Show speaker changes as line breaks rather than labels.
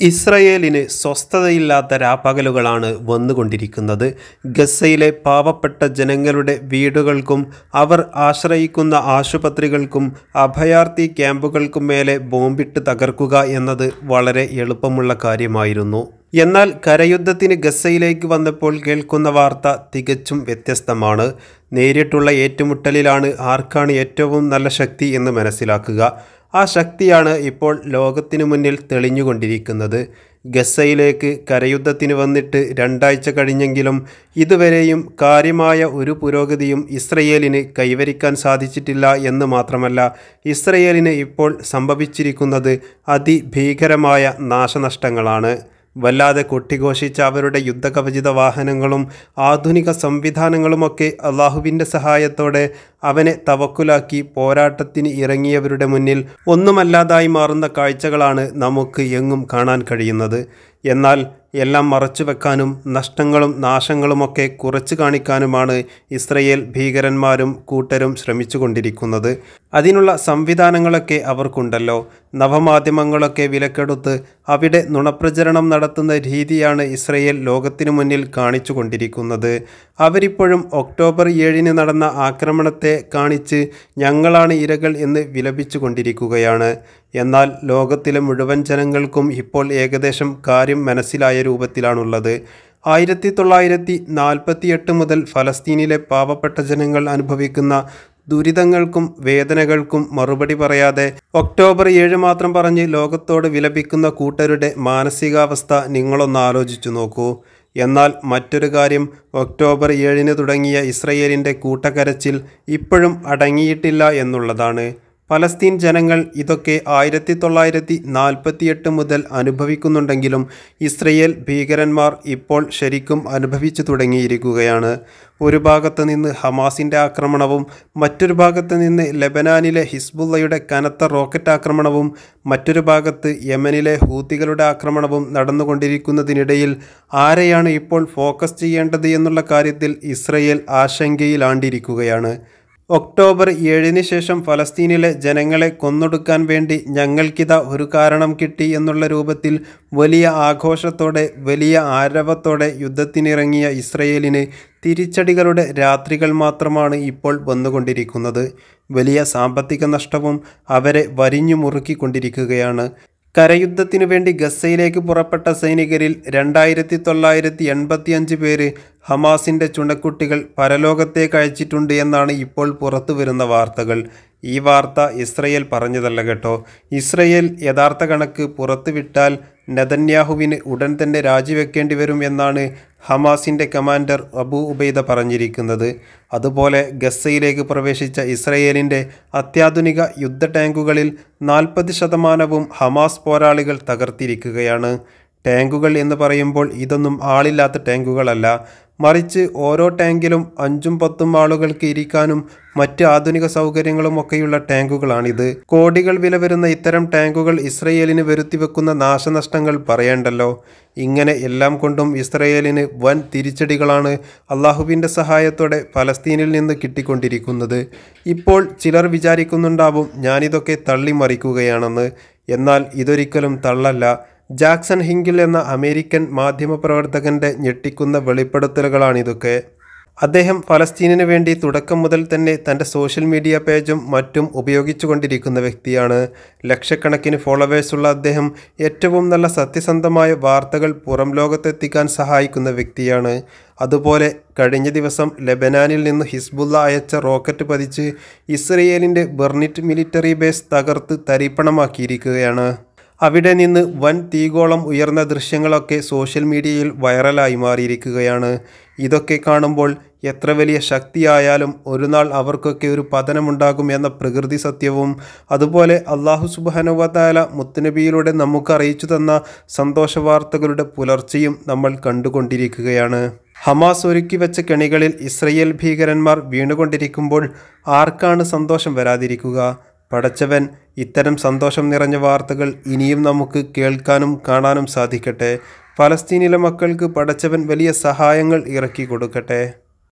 ഇസ്രയേലിന് സ്വസ്ഥതയില്ലാത്ത രാപ്പകലുകളാണ് വന്നുകൊണ്ടിരിക്കുന്നത് ഗസയിലെ പാവപ്പെട്ട ജനങ്ങളുടെ വീടുകൾക്കും അവർ ആശ്രയിക്കുന്ന ആശുപത്രികൾക്കും അഭയാർത്ഥി ക്യാമ്പുകൾക്കും മേലെ ബോംബിട്ട് തകർക്കുക എന്നത് വളരെ എളുപ്പമുള്ള കാര്യമായിരുന്നു എന്നാൽ കരയുദ്ധത്തിന് ഗസയിലേക്ക് വന്നപ്പോൾ കേൾക്കുന്ന വാർത്ത തികച്ചും വ്യത്യസ്തമാണ് നേരിട്ടുള്ള ഏറ്റുമുട്ടലിലാണ് ആർക്കാണ് ഏറ്റവും നല്ല ശക്തി എന്ന് മനസ്സിലാക്കുക ആ ശക്തിയാണ് ഇപ്പോൾ ലോകത്തിനു മുന്നിൽ തെളിഞ്ഞുകൊണ്ടിരിക്കുന്നത് ഗസയിലേക്ക് കരയുദ്ധത്തിന് വന്നിട്ട് രണ്ടാഴ്ച കഴിഞ്ഞെങ്കിലും ഇതുവരെയും കാര്യമായ ഒരു പുരോഗതിയും ഇസ്രയേലിന് കൈവരിക്കാൻ സാധിച്ചിട്ടില്ല എന്ന് മാത്രമല്ല ഇസ്രയേലിന് ഇപ്പോൾ സംഭവിച്ചിരിക്കുന്നത് അതിഭീകരമായ നാശനഷ്ടങ്ങളാണ് വല്ലാതെ കൊട്ടിഘോഷിച്ച അവരുടെ യുദ്ധകവചിത വാഹനങ്ങളും ആധുനിക സംവിധാനങ്ങളുമൊക്കെ അള്ളാഹുവിൻ്റെ സഹായത്തോടെ അവനെ തവക്കുലാക്കി പോരാട്ടത്തിന് ഇറങ്ങിയവരുടെ മുന്നിൽ ഒന്നുമല്ലാതായി മാറുന്ന കാഴ്ചകളാണ് നമുക്ക് എങ്ങും കാണാൻ കഴിയുന്നത് എന്നാൽ എല്ലാം മറച്ചു വെക്കാനും നഷ്ടങ്ങളും നാശങ്ങളുമൊക്കെ കുറച്ചു കാണിക്കാനുമാണ് ഇസ്രയേൽ ഭീകരന്മാരും കൂട്ടരും ശ്രമിച്ചുകൊണ്ടിരിക്കുന്നത് അതിനുള്ള സംവിധാനങ്ങളൊക്കെ അവർക്കുണ്ടല്ലോ നവമാധ്യമങ്ങളൊക്കെ വിലക്കെടുത്ത് അവിടെ നുണപ്രചരണം നടത്തുന്ന രീതിയാണ് ഇസ്രയേൽ ലോകത്തിനു മുന്നിൽ കാണിച്ചു കൊണ്ടിരിക്കുന്നത് അവരിപ്പോഴും ഒക്ടോബർ ഏഴിന് നടന്ന ആക്രമണത്തെ കാണിച്ച് ഞങ്ങളാണ് ഇരകൾ എന്ന് വിലപിച്ചു കൊണ്ടിരിക്കുകയാണ് എന്നാൽ ലോകത്തിലെ മുഴുവൻ ജനങ്ങൾക്കും ഇപ്പോൾ ഏകദേശം കാര്യം മനസ്സിലായ രൂപത്തിലാണുള്ളത് ആയിരത്തി തൊള്ളായിരത്തി നാൽപ്പത്തി എട്ട് മുതൽ ഫലസ്തീനിലെ പാവപ്പെട്ട ജനങ്ങൾ അനുഭവിക്കുന്ന ദുരിതങ്ങൾക്കും വേദനകൾക്കും മറുപടി പറയാതെ ഒക്ടോബർ ഏഴ് മാത്രം പറഞ്ഞ് ലോകത്തോട് വിലപിക്കുന്ന കൂട്ടരുടെ മാനസികാവസ്ഥ നിങ്ങളൊന്ന് ആലോചിച്ചു നോക്കൂ എന്നാൽ മറ്റൊരു കാര്യം ഒക്ടോബർ ഏഴിന് തുടങ്ങിയ ഇസ്രയേലിൻ്റെ കൂട്ടക്കരച്ചിൽ ഇപ്പോഴും അടങ്ങിയിട്ടില്ല എന്നുള്ളതാണ് പലസ്തീൻ ജനങ്ങൾ ഇതൊക്കെ ആയിരത്തി തൊള്ളായിരത്തി നാൽപ്പത്തിയെട്ട് മുതൽ അനുഭവിക്കുന്നുണ്ടെങ്കിലും ഇസ്രയേൽ ഭീകരന്മാർ ഇപ്പോൾ ശരിക്കും അനുഭവിച്ചു തുടങ്ങിയിരിക്കുകയാണ് ഒരു ഭാഗത്ത് നിന്ന് ഹമാസിൻ്റെ ആക്രമണവും മറ്റൊരു ഭാഗത്ത് നിന്ന് ലെബനാനിലെ ഹിസ്ബുള്ളയുടെ കനത്ത റോക്കറ്റ് ആക്രമണവും മറ്റൊരു ഭാഗത്ത് യമനിലെ ഹൂത്തികളുടെ ആക്രമണവും നടന്നുകൊണ്ടിരിക്കുന്നതിനിടയിൽ ആരെയാണ് ഇപ്പോൾ ഫോക്കസ് ചെയ്യേണ്ടത് എന്നുള്ള കാര്യത്തിൽ ഇസ്രയേൽ ആശങ്കയിലാണ്ടിരിക്കുകയാണ് ഒക്ടോബർ ഏഴിന് ശേഷം ഫലസ്തീനിലെ ജനങ്ങളെ കൊന്നൊടുക്കാൻ വേണ്ടി ഞങ്ങൾക്കിതാ ഒരു കാരണം കിട്ടി എന്നുള്ള രൂപത്തിൽ വലിയ ആഘോഷത്തോടെ വലിയ ആരവത്തോടെ യുദ്ധത്തിനിറങ്ങിയ ഇസ്രയേലിന് തിരിച്ചടികളുടെ രാത്രികൾ മാത്രമാണ് ഇപ്പോൾ വന്നുകൊണ്ടിരിക്കുന്നത് വലിയ സാമ്പത്തിക നഷ്ടവും അവരെ വരിഞ്ഞു മുറുക്കിക്കൊണ്ടിരിക്കുകയാണ് കരയുദ്ധത്തിനു വേണ്ടി ഗസയിലേക്ക് പുറപ്പെട്ട സൈനികരിൽ രണ്ടായിരത്തി തൊള്ളായിരത്തി എൺപത്തിയഞ്ച് പേര് ഹമാസിൻ്റെ ചുണക്കുട്ടികൾ പരലോകത്തേക്ക് അയച്ചിട്ടുണ്ട് എന്നാണ് ഇപ്പോൾ പുറത്തു വരുന്ന വാർത്തകൾ ഈ വാർത്ത ഇസ്രയേൽ പറഞ്ഞതല്ല കേട്ടോ ഇസ്രയേൽ യഥാർത്ഥ കണക്ക് പുറത്തുവിട്ടാൽ നെതന്യാഹുവിന് ഉടൻ തന്നെ രാജിവെക്കേണ്ടി വരും എന്നാണ് ഹമാസിൻ്റെ കമാൻഡർ അബു ഉബൈദ പറഞ്ഞിരിക്കുന്നത് അതുപോലെ ഗസയിലേക്ക് പ്രവേശിച്ച ഇസ്രയേലിൻ്റെ അത്യാധുനിക യുദ്ധ ടാങ്കുകളിൽ നാൽപ്പത് ശതമാനവും ഹമാസ് പോരാളികൾ തകർത്തിരിക്കുകയാണ് ടാങ്കുകൾ എന്ന് പറയുമ്പോൾ ഇതൊന്നും ആളില്ലാത്ത ടാങ്കുകളല്ല മറിച്ച് ഓരോ ടാങ്കിലും അഞ്ചും പത്തും ആളുകൾക്ക് ഇരിക്കാനും മറ്റ് ആധുനിക സൗകര്യങ്ങളുമൊക്കെയുള്ള ടാങ്കുകളാണിത് കോടികൾ വില വരുന്ന ഇത്തരം ടാങ്കുകൾ ഇസ്രയേലിന് വരുത്തിവെക്കുന്ന നാശനഷ്ടങ്ങൾ പറയേണ്ടല്ലോ ഇങ്ങനെ എല്ലാം കൊണ്ടും ഇസ്രയേലിന് വൻ തിരിച്ചടികളാണ് അള്ളാഹുവിൻ്റെ സഹായത്തോടെ ഫലസ്തീനിൽ നിന്ന് കിട്ടിക്കൊണ്ടിരിക്കുന്നത് ഇപ്പോൾ ചിലർ വിചാരിക്കുന്നുണ്ടാവും ഞാനിതൊക്കെ തള്ളിമറിക്കുകയാണെന്ന് എന്നാൽ ഇതൊരിക്കലും തള്ളല്ല ജാക്സൺ ഹിങ്കിൾ എന്ന അമേരിക്കൻ മാധ്യമപ്രവർത്തകൻ്റെ ഞെട്ടിക്കുന്ന വെളിപ്പെടുത്തലുകളാണിതൊക്കെ അദ്ദേഹം ഫലസ്തീനിന് വേണ്ടി തുടക്കം മുതൽ തന്നെ തൻ്റെ സോഷ്യൽ മീഡിയ പേജും മറ്റും ഉപയോഗിച്ചു കൊണ്ടിരിക്കുന്ന വ്യക്തിയാണ് ലക്ഷക്കണക്കിന് ഫോളോവേഴ്സുള്ള അദ്ദേഹം ഏറ്റവും നല്ല സത്യസന്ധമായ വാർത്തകൾ പുറം ലോകത്തെത്തിക്കാൻ സഹായിക്കുന്ന വ്യക്തിയാണ് അതുപോലെ കഴിഞ്ഞ ദിവസം ലെബനാനിൽ നിന്ന് ഹിസ്ബുള്ള അയച്ച റോക്കറ്റ് പതിച്ച് ഇസ്രയേലിൻ്റെ ബെർണിറ്റ് മിലിറ്ററി ബേസ് തകർത്ത് തരിപ്പണമാക്കിയിരിക്കുകയാണ് അവിടെ നിന്ന് വൻ തീഗോളം ഉയർന്ന ദൃശ്യങ്ങളൊക്കെ സോഷ്യൽ മീഡിയയിൽ വൈറലായി മാറിയിരിക്കുകയാണ് ഇതൊക്കെ കാണുമ്പോൾ എത്ര വലിയ ശക്തിയായാലും ഒരു നാൾ അവർക്കൊക്കെ ഒരു പതനമുണ്ടാകും എന്ന പ്രകൃതി സത്യവും അതുപോലെ അള്ളാഹു സുബാനുവതാല മുത്തുനബിയിലൂടെ നമുക്ക് അറിയിച്ചു തന്ന സന്തോഷ വാർത്തകളുടെ പുലർച്ചയും നമ്മൾ കണ്ടുകൊണ്ടിരിക്കുകയാണ് ഹമാസ് ഒരുക്കി വെച്ച കെണികളിൽ ഇസ്രയേൽ ഭീകരന്മാർ വീണുകൊണ്ടിരിക്കുമ്പോൾ ആർക്കാണ് സന്തോഷം വരാതിരിക്കുക പടച്ചവൻ ഇത്തരം സന്തോഷം നിറഞ്ഞ വാർത്തകൾ ഇനിയും നമുക്ക് കേൾക്കാനും കാണാനും സാധിക്കട്ടെ ഫലസ്തീനിലെ മക്കൾക്ക് പടച്ചവൻ വലിയ സഹായങ്ങൾ ഇറക്കി കൊടുക്കട്ടെ